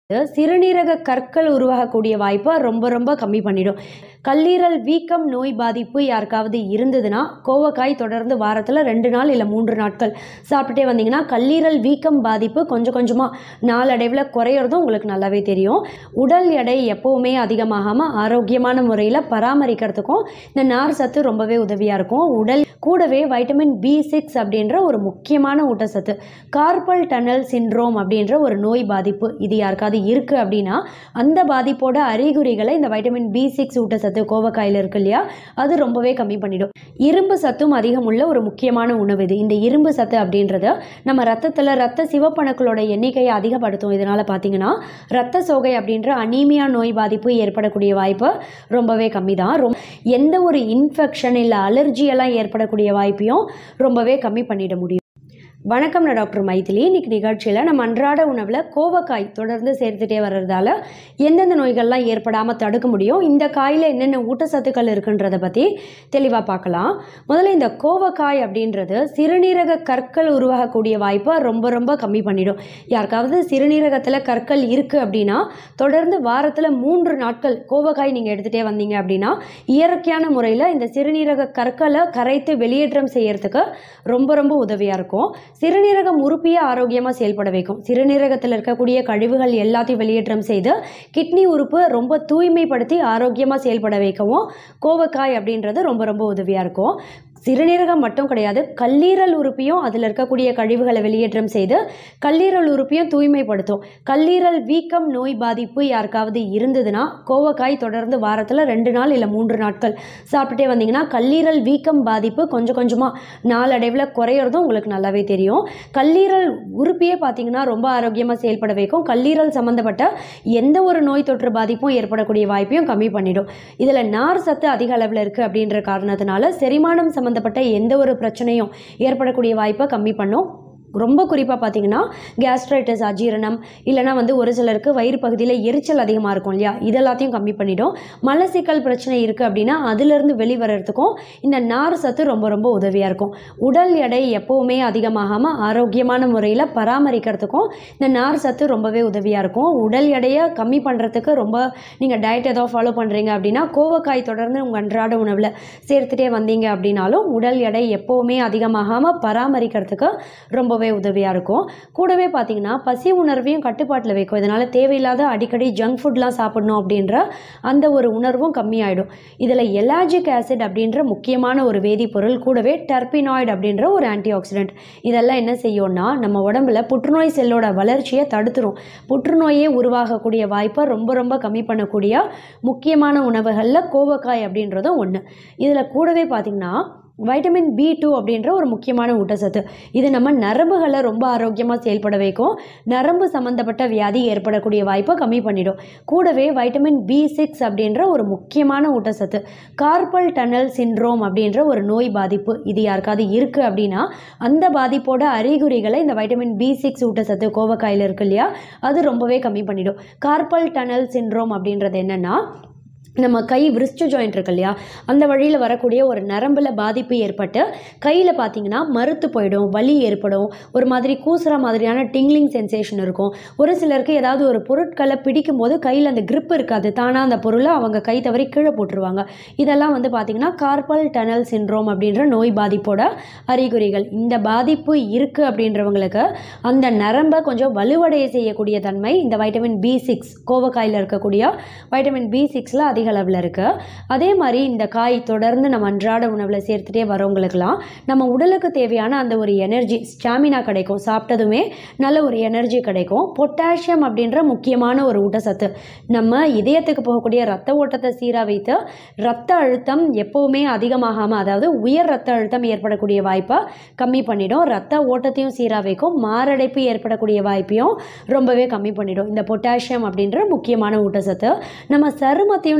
சிறுநீரக கற்கள் உருவாகக்கூடிய வாய்ப்பை ரொம்ப ரொம்ப கம்மி பண்ணிடும் கல்லீரல் வீக்கம் நோய் பாதிப்பு யாருக்காவது இருந்ததுன்னா கோவக்காய் தொடர்ந்து வாரத்தில் ரெண்டு நாள் இல்லை மூன்று நாட்கள் சாப்பிட்டுட்டே வந்தீங்கன்னா கல்லீரல் வீக்கம் பாதிப்பு கொஞ்சம் கொஞ்சமாக நாளடைவில் குறையிறதும் உங்களுக்கு நல்லாவே தெரியும் உடல் எடை எப்போவுமே அதிகமாகாமல் ஆரோக்கியமான முறையில் பராமரிக்கிறதுக்கும் இந்த நார் சத்து ரொம்பவே உதவியாக இருக்கும் உடல் கூடவே வைட்டமின் பி சிக்ஸ் அப்படின்ற ஒரு முக்கியமான ஊட்டச்சத்து கார்பல் டனல் சிண்ட்ரோம் அப்படின்ற ஒரு நோய் பாதிப்பு இது யாருக்காவது இருக்குது அப்படின்னா அந்த பாதிப்போட அறிகுறிகளை இந்த வைட்டமின் பி சிக்ஸ் ஊட்டச்சத்து கோவக்காயில் இருக்கு இல்லையா அது ரொம்பவே கம்மி பண்ணிடும் இரும்பு சத்தும் அதிகம் உள்ள ஒரு முக்கியமான உணவு இது இந்த இரும்பு சத்து அப்படின்றது நம்ம ரத்தத்தில் ரத்த சிவப்பணுக்களோட எண்ணிக்கையை அதிகப்படுத்தும் இதனால் பார்த்தீங்கன்னா ரத்த சோகை அப்படின்ற அனீமியா நோய் பாதிப்பு ஏற்படக்கூடிய வாய்ப்பு ரொம்பவே கம்மி தான் ரொம் எந்த ஒரு இன்ஃபெக்ஷன் இல்லை அலர்ஜியெல்லாம் ஏற்படக்கூடிய வாய்ப்பையும் ரொம்பவே கம்மி பண்ணிட முடியும் வணக்கம் நான் டாக்டர் மைதிலி இன்னைக்கு நிகழ்ச்சியில் நம்ம அன்றாட உணவில் கோவக்காய் தொடர்ந்து சேர்த்துட்டே வர்றதால எந்தெந்த நோய்கள்லாம் ஏற்படாமல் தடுக்க முடியும் இந்த காயில் என்னென்ன ஊட்டச்சத்துக்கள் இருக்குன்றதை பற்றி தெளிவாக பார்க்கலாம் முதல்ல இந்த கோவக்காய் அப்படின்றது சிறுநீரக கற்கள் உருவாகக்கூடிய வாய்ப்பை ரொம்ப ரொம்ப கம்மி பண்ணிடும் யாருக்காவது சிறுநீரகத்தில் கற்கள் இருக்குது அப்படின்னா தொடர்ந்து வாரத்தில் மூன்று நாட்கள் கோவக்காய் நீங்கள் எடுத்துகிட்டே வந்தீங்க அப்படின்னா இயற்கையான முறையில் இந்த சிறுநீரக கற்களை கரைத்து வெளியேற்றம் செய்யறதுக்கு ரொம்ப ரொம்ப உதவியாக இருக்கும் சிறுநீரகம் உறுப்பியை ஆரோக்கியமாக செயல்பட வைக்கும் சிறுநீரகத்தில் இருக்கக்கூடிய கழிவுகள் எல்லாத்தையும் வெளியேற்றம் செய்து கிட்னி உறுப்பு ரொம்ப தூய்மைப்படுத்தி ஆரோக்கியமாக செயல்பட வைக்கவும் கோவக்காய் அப்படின்றது ரொம்ப ரொம்ப உதவியாக இருக்கும் சிறுநீரகம் மட்டும் கிடையாது கல்லீரல் உறுப்பியும் அதில் இருக்கக்கூடிய கழிவுகளை வெளியேற்றம் செய்து கல்லீரல் உறுப்பியும் தூய்மைப்படுத்தும் கல்லீரல் வீக்கம் நோய் பாதிப்பு யாருக்காவது இருந்ததுன்னா கோவக்காய் தொடர்ந்து வாரத்தில் ரெண்டு நாள் இல்லை மூன்று நாட்கள் சாப்பிட்டுட்டே வந்தீங்கன்னா கல்லீரல் வீக்கம் பாதிப்பு கொஞ்சம் கொஞ்சமாக நாளடைவில் குறையிறதும் உங்களுக்கு நல்லாவே தெரியும் கல்லீரல் உறுப்பியே பார்த்தீங்கன்னா ரொம்ப ஆரோக்கியமாக செயல்பட வைக்கும் கல்லீரல் சம்மந்தப்பட்ட எந்த ஒரு நோய் தொற்று பாதிப்பும் ஏற்படக்கூடிய வாய்ப்பையும் கம்மி பண்ணிடும் இதில் நார் சத்து அதிக அளவில் இருக்குது அப்படின்ற காரணத்தினால செரிமானம் சம்மந்தப்பட்ட எந்த ஒரு பிரச்சனையும் ஏற்படக்கூடிய வாய்ப்பை கம்மி பண்ணும் ரொம்ப குறிப்பாக பார்த்தீங்கன்னா கேஸ்ட்ரைட்டிஸ் அஜீரணம் இல்லைனா வந்து ஒரு சிலருக்கு வயிறு பகுதியில் எரிச்சல் அதிகமாக இருக்கும் இல்லையா இதெல்லாத்தையும் கம்மி பண்ணிடும் மலசிக்கல் பிரச்சனை இருக்குது அப்படின்னா அதிலிருந்து வெளிவரத்துக்கும் இந்த நார் சத்து ரொம்ப ரொம்ப உதவியாக இருக்கும் உடல் எடை எப்போவுமே அதிகமாகாமல் ஆரோக்கியமான முறையில் பராமரிக்கிறதுக்கும் இந்த நார் சத்து ரொம்பவே உதவியாக இருக்கும் உடல் எடையை கம்மி பண்ணுறதுக்கு ரொம்ப நீங்கள் டயட் ஏதோ ஃபாலோ பண்ணுறீங்க அப்படின்னா கோவக்காய் தொடர்ந்து உங்கள் அன்றாட உணவில் சேர்த்துட்டே வந்தீங்க அப்படின்னாலும் உடல் எடை எப்போவுமே அதிகமாகாமல் பராமரிக்கிறதுக்கு ரொம்பவே உதவியாக இருக்கும் கூடவே பார்த்தீங்கன்னா பசி உணர்வையும் கட்டுப்பாட்டில் வைக்கும் இதனால் தேவையில்லாத அடிக்கடி ஜங்க் ஃபுட்லாம் சாப்பிடணும் அப்படின்ற அந்த ஒரு உணர்வும் கம்மியாயிடும் இதில் எலாஜிக் ஆசிட் அப்படின்ற முக்கியமான ஒரு வேதிப்பொருள் கூடவே டர்பினாய்டு அப்படின்ற ஒரு ஆன்டி ஆக்சிடென்ட் இதெல்லாம் என்ன செய்யும்னா நம்ம உடம்புல புற்றுநோய் செல்லோட வளர்ச்சியை தடுத்துரும் புற்றுநோயே உருவாகக்கூடிய வாய்ப்பை ரொம்ப ரொம்ப கம்மி பண்ணக்கூடிய முக்கியமான உணவுகளில் கோவக்காய் அப்படின்றதும் ஒன்று இதில் கூடவே பார்த்திங்கன்னா வைட்டமின் பி டூ அப்படின்ற ஒரு முக்கியமான ஊட்டச்சத்து இது நம்ம நரம்புகளை ரொம்ப ஆரோக்கியமாக செயல்பட வைக்கும் நரம்பு சம்மந்தப்பட்ட வியாதி ஏற்படக்கூடிய வாய்ப்பை கம்மி பண்ணிடும் கூடவே வைட்டமின் பி சிக்ஸ் அப்படின்ற ஒரு முக்கியமான ஊட்டச்சத்து கார்பல் டனல் சிண்ட்ரோம் அப்படின்ற ஒரு நோய் பாதிப்பு இது யாருக்காவது இருக்குது அப்படின்னா அந்த பாதிப்போட அறிகுறிகளை இந்த வைட்டமின் பி சிக்ஸ் ஊட்டச்சத்து கோவக்காயில் இருக்கு இல்லையா அது ரொம்பவே கம்மி பண்ணிடும் கார்பல் டனல் சிண்ட்ரோம் அப்படின்றது என்னென்னா நம்ம கை விரிஸ்ட் ஜாயிண்ட் இருக்கு இல்லையா அந்த வழியில் வரக்கூடிய ஒரு நரம்பில் பாதிப்பு ஏற்பட்டு கையில் பார்த்தீங்கன்னா மறுத்து போயிடும் வலி ஏற்படும் ஒரு மாதிரி கூசுற மாதிரியான டிங்லிங் சென்சேஷன் இருக்கும் ஒரு சிலருக்கு ஏதாவது ஒரு பொருட்களை பிடிக்கும் போது கையில் அந்த grip இருக்காது தானாக அந்த பொருளை அவங்க கை தவறி கீழே போட்டுருவாங்க இதெல்லாம் வந்து பார்த்திங்கன்னா கார்பல் டனல் சிண்ட்ரோம் அப்படின்ற நோய் பாதிப்போட அறிகுறிகள் இந்த பாதிப்பு இருக்குது அப்படின்றவங்களுக்கு அந்த நரம்பை கொஞ்சம் வலுவடைய செய்யக்கூடிய தன்மை இந்த வைட்டமின் பி சிக்ஸ் கோவக்காயில் இருக்கக்கூடிய வைட்டமின் பி சிக்ஸில் அதிக அளவில் இருக்குது அதே மாதிரி இந்த காய் தொடர்ந்து நம்ம அன்றாட உணவில் சேர்த்துட்டே வரவங்களுக்கெல்லாம் நம்ம உடலுக்கு தேவையான அந்த ஒரு எனர்ஜி ஸ்டாமினா கிடைக்கும் சாப்பிட்டதுமே நல்ல ஒரு எனர்ஜி கிடைக்கும் பொட்டாசியம் அப்படின்ற முக்கியமான ஒரு ஊட்டச்சத்து நம்ம இதயத்துக்கு போகக்கூடிய ரத்த ஓட்டத்தை சீராக வைத்து ரத்த அழுத்தம் எப்போவுமே அதிகமாகாமல் அதாவது உயர் ரத்த அழுத்தம் ஏற்படக்கூடிய வாய்ப்பை கம்மி பண்ணிடும் ரத்த ஓட்டத்தையும் சீராக வைக்கும் மாரடைப்பு ஏற்படக்கூடிய வாய்ப்பையும் ரொம்பவே கம்மி பண்ணிடும் இந்த பொட்டாசியம் அப்படின்ற முக்கியமான ஊட்டச்சத்து நம்ம சருமத்தையும்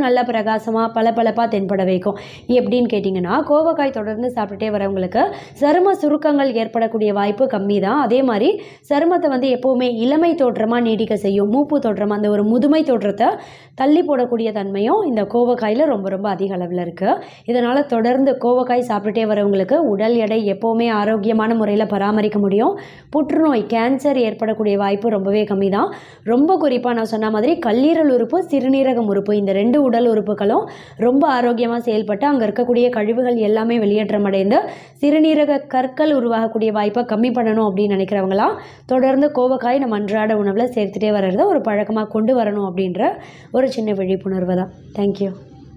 நல்ல பிரகாசமாக பளபளப்பாக தென்பட வைக்கும் எப்படின்னு கேட்டிங்கன்னா கோவக்காய் தொடர்ந்து சாப்பிட்டுட்டே வரவங்களுக்கு சரும சுருக்கங்கள் ஏற்படக்கூடிய வாய்ப்பு கம்மி தான் அதே மாதிரி சருமத்தை வந்து எப்போவுமே இளமை தோற்றமாக நீடிக்க செய்யும் மூப்பு தோற்றம் அந்த ஒரு முதுமை தோற்றத்தை தள்ளி போடக்கூடிய தன்மையும் இந்த கோவக்காயில் ரொம்ப ரொம்ப அதிக அளவில் இருக்குது இதனால் தொடர்ந்து கோவக்காய் சாப்பிட்டுட்டே வரவங்களுக்கு உடல் எடை எப்போவுமே ஆரோக்கியமான முறையில் பராமரிக்க முடியும் புற்றுநோய் கேன்சர் ஏற்படக்கூடிய வாய்ப்பு ரொம்பவே கம்மி தான் ரொம்ப குறிப்பாக நான் சொன்ன மாதிரி கல்லீரல் உறுப்பு சிறுநீரகம் உறுப்பு இந்த ரெண்டு உடல் உறுப்புகளும் ரொம்ப ஆரோக்கியமாக செயல்பட்டு அங்கே இருக்கக்கூடிய கழிவுகள் எல்லாமே வெளியேற்றம் அடைந்து சிறுநீரக கற்கள் உருவாகக்கூடிய வாய்ப்பை கம்மி பண்ணணும் அப்படின்னு நினைக்கிறவங்களாம் தொடர்ந்து கோவக்காய் நம்ம அன்றாட உணவில் சேர்த்துட்டே வர்றத ஒரு பழக்கமாக கொண்டு வரணும் அப்படின்ற ஒரு சின்ன விழிப்புணர்வு தான் தேங்க்யூ